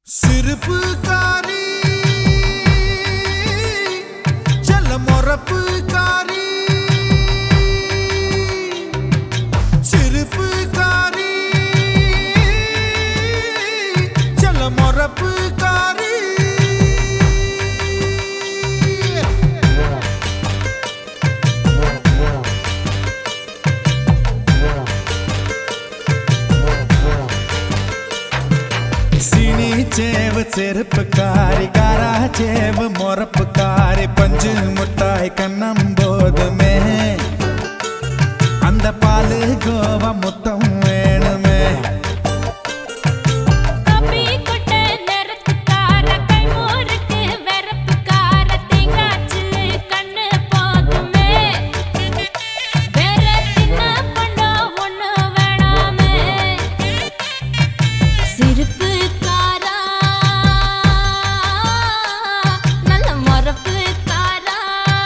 சிரிப்பு காரி செல்ல மொறப்பு காரி சிரிப்பு காரி செல்ல மொறப்பு காரி சீனி சேவு செருப்பு காரி காரா சேவு மொறப்பு காரி பஞ்சு முட்டாய் கண்ணம் போதுமே அந்த பாலு கோவா முத்தம் வேணுமே காபி கொட்ட நிறத்துக்கார கைமோருக்கு வெறப்புக்கார தேங்காய்ச்சில்லு கண்ணு போதுமே வேற தின்ன பண்ண ஒண்ணு வேணாமே சிரிப்புக்காரா நல்ல மொறப்புக்காரா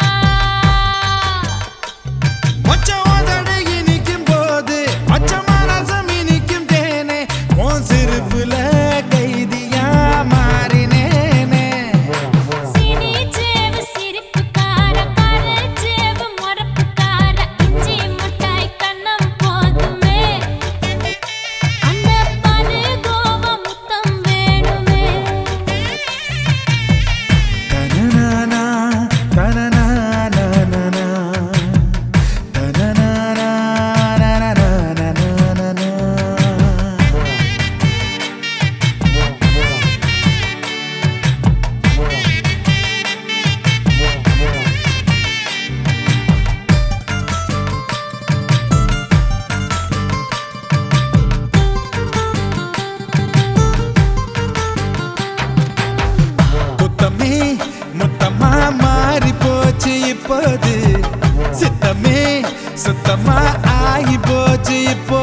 மொச்சம் உதடு இனிக்கும் போது மொச்சமான ரசம் இனிக்கும் தேனே உன் சிரிப்புல கைதியா மாறினேனே சீனி சேவு சிரிப்புக்கார கார சேவு மொறப்புக்கார இஞ்சி முட்டாய் கண்ணம் போதுமே அந்த பாலு கோவா முத்தம் வேணுமே தனனானா, தனனானானானா, தனனானானானானானா. குத்தமே முத்தமா மாறி போச்சு இப்போது சித்தமே சுத்தமா ஆகி போச்சு இப்போ